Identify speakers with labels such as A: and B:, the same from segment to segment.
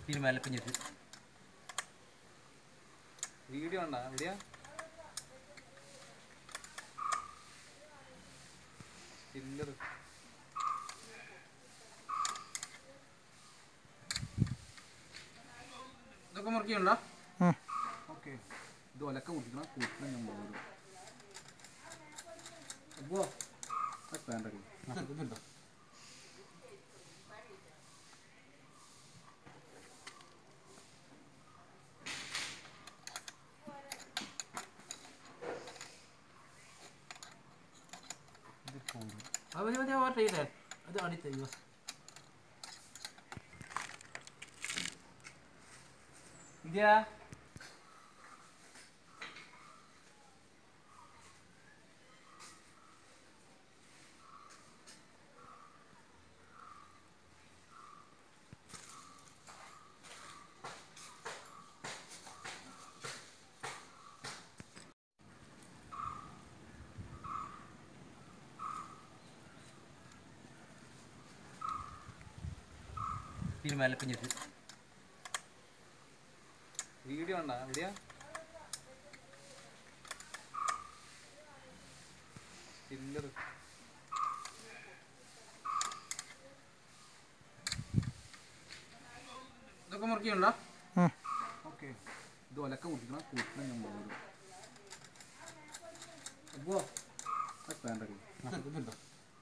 A: തിരുമാലപ്പിഞ്ഞിട്ട്
B: video ഉണ്ടോ എവിടെയാ ചില്ലറ് ഇതൊക്കെ മുറിക്കുണ്ടോ ഓക്കെ ഇത് ഒലക്ക കുടിക്കണം കുടിക്കണം ഞാൻ പോകുന്നത് അപ്പോ വേണ്ടടി ഇതുണ്ടോ
A: അത് മതി മതി ഓർഡർ ചെയ്തേ അത് അടിത്തയ്യോ
B: ഇതാ
A: തിരുമാലപ്പിഞ്ഞിട്ട്
B: വീഡിയോ ഉണ്ടോ എവിടെയാ ചില്ലറ് ഇതൊക്കെ മുറിക്കുണ്ടോ ഓക്കെ ഇത് ഒലക്ക കുടിക്കണം കുടിക്കണം ഞാൻ പോകുന്നത് അപ്പോ വേണ്ടടി ഇതുണ്ടോ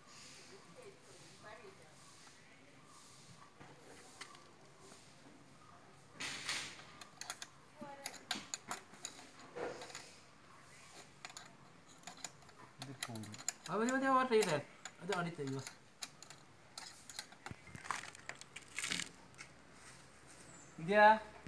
A: അത് മതി മതി ഓർഡർ ചെയ്തേ അത് അടിത്തയ്യോ
B: ഇതാ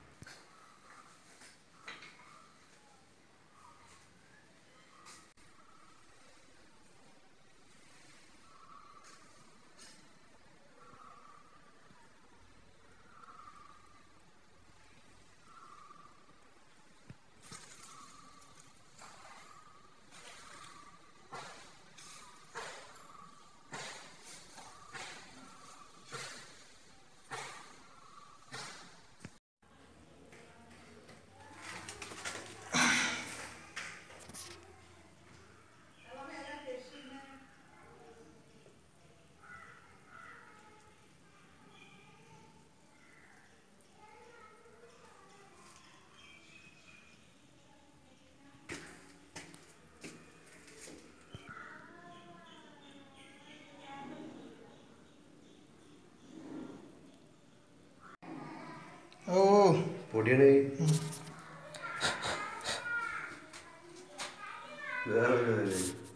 C: ഓ
D: പൊടിയാണ് വേറെ ഒരു